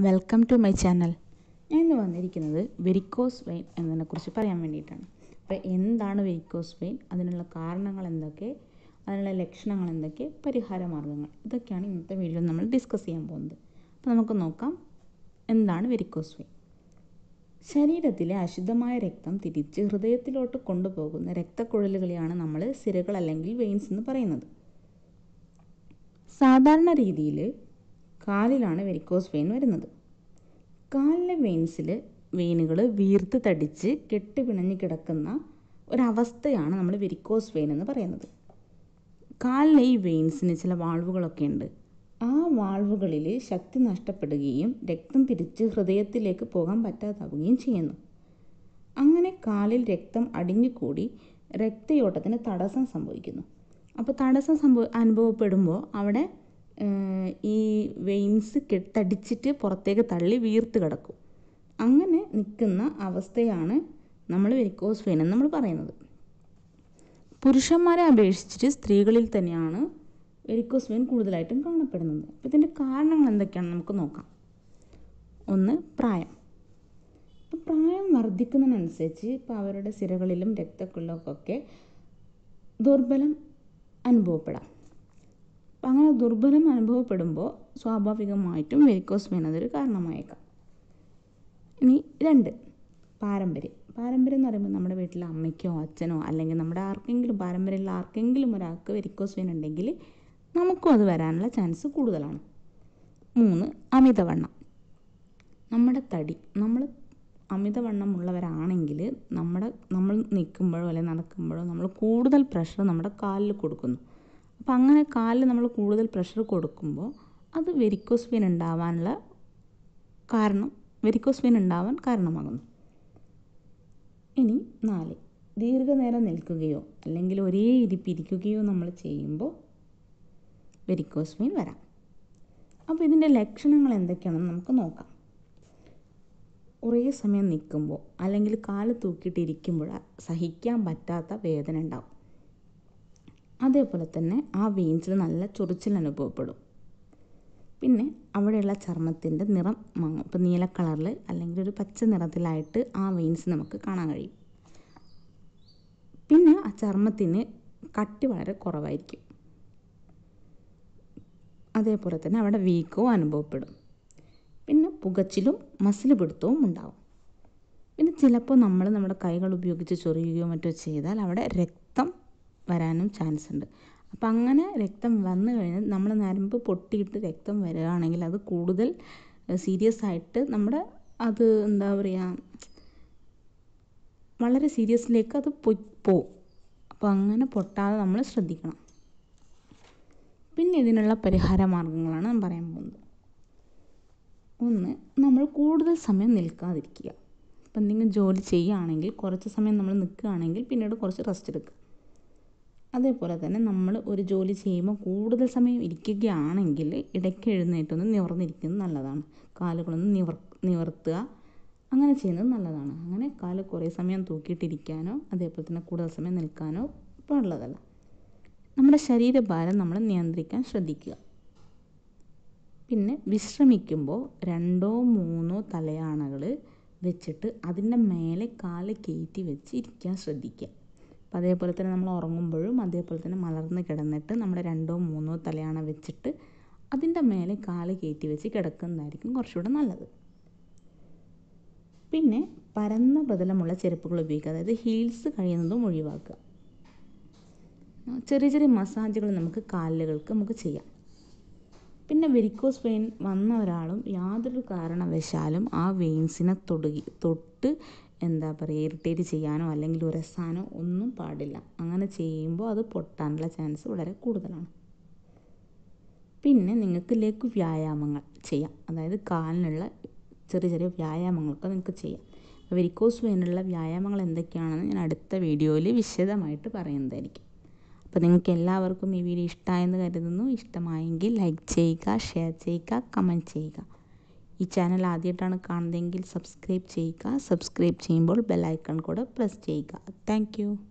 welcome to my channel ഞാൻ ഇന്ന് വന്നിരിക്കുന്നത് വെരിക്കോസ് വെയിൻ എന്നതിനെക്കുറിച്ച് പറയാൻ വേണ്ടിയിട്ടാണ് അപ്പോൾ എന്താണ് വെരിക്കോസ് വെയിൻ അതിനുള്ള കാരണങ്ങൾ എന്തൊക്കെ അതിനുള്ള ലക്ഷണങ്ങൾ എന്തൊക്കെ പരിഹാര മാർഗ്ഗങ്ങൾ ഇതൊക്കെയാണ് ഇന്നത്തെ വീഡിയോയിൽ നമ്മൾ ഡിസ്കസ് ചെയ്യാൻ പോകുന്നത് അപ്പോൾ നമുക്ക് നോക്കാം എന്താണ് വെരിക്കോസ് വെയിൻ ശരീരത്തിലെ അശുദ്ധമായ രക്തം തിരിച്ച് ഹൃദയത്തിലോട്ട് കൊണ്ടുപോകുന്ന രക്തക്കുഴലുകളെയാണ് നമ്മൾ സിരകൾ അല്ലെങ്കിൽ വെയിൻസ് എന്ന് പറയുന്നത് സാധാരണ രീതിയിൽ കാലിലാണ് വെരിക്കോസ് വെയിൻ വരുന്നത് കാലിലെ വെയിൻസിൽ വെയിനുകൾ വീർത്ത് തടിച്ച് കെട്ടുപിണഞ്ഞ് കിടക്കുന്ന ഒരവസ്ഥയാണ് നമ്മൾ വെരിക്കോസ് വെയിൻ എന്ന് പറയുന്നത് കാലിലെ ഈ വെയിൻസിന് ചില വാൾവുകളൊക്കെ ഉണ്ട് ആ വാൾവുകളിൽ ശക്തി നഷ്ടപ്പെടുകയും രക്തം തിരിച്ച് ഹൃദയത്തിലേക്ക് പോകാൻ പറ്റാതാവുകയും ചെയ്യുന്നു അങ്ങനെ കാലിൽ രക്തം അടിഞ്ഞുകൂടി രക്തയോട്ടത്തിന് തടസ്സം സംഭവിക്കുന്നു അപ്പോൾ തടസ്സം സംഭവ അനുഭവപ്പെടുമ്പോൾ അവിടെ ഈ വെയിൻസ് കെട്ടടിച്ചിട്ട് പുറത്തേക്ക് തള്ളി വീർത്ത് കിടക്കും അങ്ങനെ നിൽക്കുന്ന അവസ്ഥയാണ് നമ്മൾ വെരിക്കോസ് വെയിൻ എന്ന് നമ്മൾ പറയുന്നത് പുരുഷന്മാരെ അപേക്ഷിച്ചിട്ട് സ്ത്രീകളിൽ തന്നെയാണ് വെരിക്കോസ് വെയിൻ കൂടുതലായിട്ടും കാണപ്പെടുന്നത് അപ്പോൾ ഇതിൻ്റെ കാരണങ്ങൾ എന്തൊക്കെയാണെന്ന് നമുക്ക് നോക്കാം ഒന്ന് പ്രായം ഇപ്പം പ്രായം വർദ്ധിക്കുന്നതിനനുസരിച്ച് ഇപ്പോൾ അവരുടെ സിരകളിലും രക്തക്കുള്ളിലൊക്കെ ദുർബലം അനുഭവപ്പെടാം അപ്പം അങ്ങനെ ദുർബലം അനുഭവപ്പെടുമ്പോൾ സ്വാഭാവികമായിട്ടും വെരിക്കോസ് വെയിൻ അതൊരു കാരണമായേക്കാം ഇനി രണ്ട് പാരമ്പര്യം പാരമ്പര്യം എന്ന് പറയുമ്പോൾ നമ്മുടെ വീട്ടിലെ അമ്മയ്ക്കോ അച്ഛനോ അല്ലെങ്കിൽ നമ്മുടെ ആർക്കെങ്കിലും പാരമ്പര്യമുള്ള ആർക്കെങ്കിലും ഒരാൾക്ക് വെരിക്കോസ് വെയിൻ ഉണ്ടെങ്കിൽ നമുക്കും അത് വരാനുള്ള ചാൻസ് കൂടുതലാണ് മൂന്ന് അമിതവണ്ണം നമ്മുടെ തടി നമ്മൾ അമിതവണ്ണമുള്ളവരാണെങ്കിൽ നമ്മുടെ നമ്മൾ നിൽക്കുമ്പോഴോ അല്ലെങ്കിൽ നടക്കുമ്പോഴോ നമ്മൾ കൂടുതൽ പ്രഷർ നമ്മുടെ കാലിൽ കൊടുക്കുന്നു അപ്പോൾ അങ്ങനെ കാലിൽ നമ്മൾ കൂടുതൽ പ്രഷർ കൊടുക്കുമ്പോൾ അത് വെരിക്കോസ് വെയിൻ ഉണ്ടാവാനുള്ള കാരണം വെരിക്കോസ് വെയിൻ ഉണ്ടാവാൻ കാരണമാകുന്നു ഇനി നാല് ദീർഘനേരം നിൽക്കുകയോ അല്ലെങ്കിൽ ഒരേ ഇരിപ്പിരിക്കുകയോ നമ്മൾ ചെയ്യുമ്പോൾ വെരിക്കോസ് വെയിൻ വരാം അപ്പോൾ ഇതിൻ്റെ ലക്ഷണങ്ങൾ എന്തൊക്കെയാണെന്ന് നമുക്ക് നോക്കാം കുറേ സമയം നിൽക്കുമ്പോൾ അല്ലെങ്കിൽ കാല് തൂക്കിയിട്ട് ഇരിക്കുമ്പോൾ സഹിക്കാൻ പറ്റാത്ത വേദന ഉണ്ടാവും അതേപോലെ തന്നെ ആ വെയിൻസിൽ നല്ല ചൊറിച്ചിൽ അനുഭവപ്പെടും പിന്നെ അവിടെയുള്ള ചർമ്മത്തിൻ്റെ നിറം മങ്ങും ഇപ്പോൾ നീല കളറിൽ അല്ലെങ്കിൽ ഒരു പച്ച നിറത്തിലായിട്ട് ആ വെയിൻസ് നമുക്ക് കാണാൻ കഴിയും പിന്നെ ആ ചർമ്മത്തിന് കട്ടി വളരെ കുറവായിരിക്കും അതേപോലെ തന്നെ അവിടെ വീക്കവും അനുഭവപ്പെടും പിന്നെ പുകച്ചിലും മസിൽ പിടുത്തവും ഉണ്ടാവും പിന്നെ ചിലപ്പോൾ നമ്മൾ നമ്മുടെ കൈകൾ ഉപയോഗിച്ച് ചൊറിയുകയോ മറ്റോ ചെയ്താൽ അവിടെ രക്തം വരാനും ചാൻസ് ഉണ്ട് അപ്പം അങ്ങനെ രക്തം വന്നു കഴിഞ്ഞാൽ നമ്മൾ നരമ്പ് പൊട്ടിയിട്ട് രക്തം വരികയാണെങ്കിൽ അത് കൂടുതൽ സീരിയസ് ആയിട്ട് നമ്മുടെ അത് എന്താ പറയുക വളരെ സീരിയസിലേക്ക് അത് പോയി പോവും അപ്പോൾ അങ്ങനെ പൊട്ടാതെ നമ്മൾ ശ്രദ്ധിക്കണം പിന്നെ ഇതിനുള്ള പരിഹാര മാർഗങ്ങളാണ് ഞാൻ പറയാൻ പോകുന്നത് ഒന്ന് നമ്മൾ കൂടുതൽ സമയം നിൽക്കാതിരിക്കുക ഇപ്പം എന്തെങ്കിലും ജോലി ചെയ്യുകയാണെങ്കിൽ കുറച്ച് സമയം നമ്മൾ നിൽക്കുകയാണെങ്കിൽ പിന്നീട് കുറച്ച് റെസ്റ്റ് എടുക്കുക അതേപോലെ തന്നെ നമ്മൾ ഒരു ജോലി ചെയ്യുമ്പോൾ കൂടുതൽ സമയം ഇരിക്കുകയാണെങ്കിൽ ഇടയ്ക്ക് എഴുന്നേറ്റൊന്ന് നിവർന്നിരിക്കുന്നത് നല്ലതാണ് കാലുകളൊന്ന് നിവർ നിവർത്തുക അങ്ങനെ ചെയ്യുന്നത് നല്ലതാണ് അങ്ങനെ കാല് കുറേ സമയം തൂക്കിയിട്ടിരിക്കാനോ അതേപോലെ തന്നെ കൂടുതൽ സമയം നിൽക്കാനോ പാടുള്ളതല്ല നമ്മുടെ ശരീരഭാരം നമ്മൾ നിയന്ത്രിക്കാൻ ശ്രദ്ധിക്കുക പിന്നെ വിശ്രമിക്കുമ്പോൾ രണ്ടോ മൂന്നോ തലയാണകൾ വെച്ചിട്ട് അതിൻ്റെ മേലെ കാല് കയറ്റി വെച്ച് ഇരിക്കാൻ ശ്രദ്ധിക്കുക അപ്പം അതേപോലെ തന്നെ നമ്മൾ ഉറങ്ങുമ്പോഴും അതേപോലെ തന്നെ മലർന്ന് കിടന്നിട്ട് നമ്മുടെ രണ്ടോ മൂന്നോ തലയാണ വെച്ചിട്ട് അതിൻ്റെ മേലെ കാല് കയറ്റി വെച്ച് കിടക്കുന്നതായിരിക്കും കുറച്ചുകൂടെ നല്ലത് പിന്നെ പരന്ന പ്രതലമുള്ള ചെരുപ്പുകൾ ഉപയോഗിക്കുക അതായത് ഹീൽസ് കഴിയുന്നതും ഒഴിവാക്കുക ചെറിയ ചെറിയ മസാജുകൾ നമുക്ക് കാലുകൾക്ക് നമുക്ക് ചെയ്യാം പിന്നെ വെരിക്കോസ് വെയിൻ വന്ന ഒരാളും യാതൊരു കാരണവശാലും ആ വെയിൻസിനെ തൊടുകി തൊട്ട് എന്താ പറയുക ഇറിറ്റേറ്റ് ചെയ്യാനോ അല്ലെങ്കിൽ ഉരസാനോ ഒന്നും പാടില്ല അങ്ങനെ ചെയ്യുമ്പോൾ അത് പൊട്ടാനുള്ള ചാൻസ് വളരെ കൂടുതലാണ് പിന്നെ നിങ്ങൾക്ക് ലഘു വ്യായാമങ്ങൾ ചെയ്യാം അതായത് കാലിനുള്ള ചെറിയ ചെറിയ വ്യായാമങ്ങളൊക്കെ നിങ്ങൾക്ക് ചെയ്യാം വെരിക്കോസ് വെയിനുള്ള വ്യായാമങ്ങൾ എന്തൊക്കെയാണെന്ന് ഞാൻ അടുത്ത വീഡിയോയിൽ വിശദമായിട്ട് പറയുന്നതായിരിക്കും അപ്പോൾ നിങ്ങൾക്ക് എല്ലാവർക്കും ഈ വീഡിയോ ഇഷ്ടമായെന്ന് കരുതുന്നു ഇഷ്ടമായെങ്കിൽ ലൈക്ക് ചെയ്യുക ഷെയർ ചെയ്യുക കമൻറ്റ് ചെയ്യുക ഈ ചാനൽ ആദ്യമായിട്ടാണ് കാണുന്നതെങ്കിൽ സബ്സ്ക്രൈബ് ചെയ്യുക സബ്സ്ക്രൈബ് ചെയ്യുമ്പോൾ ബെല്ലൈക്കൺ കൂടെ പ്രസ് ചെയ്യുക താങ്ക്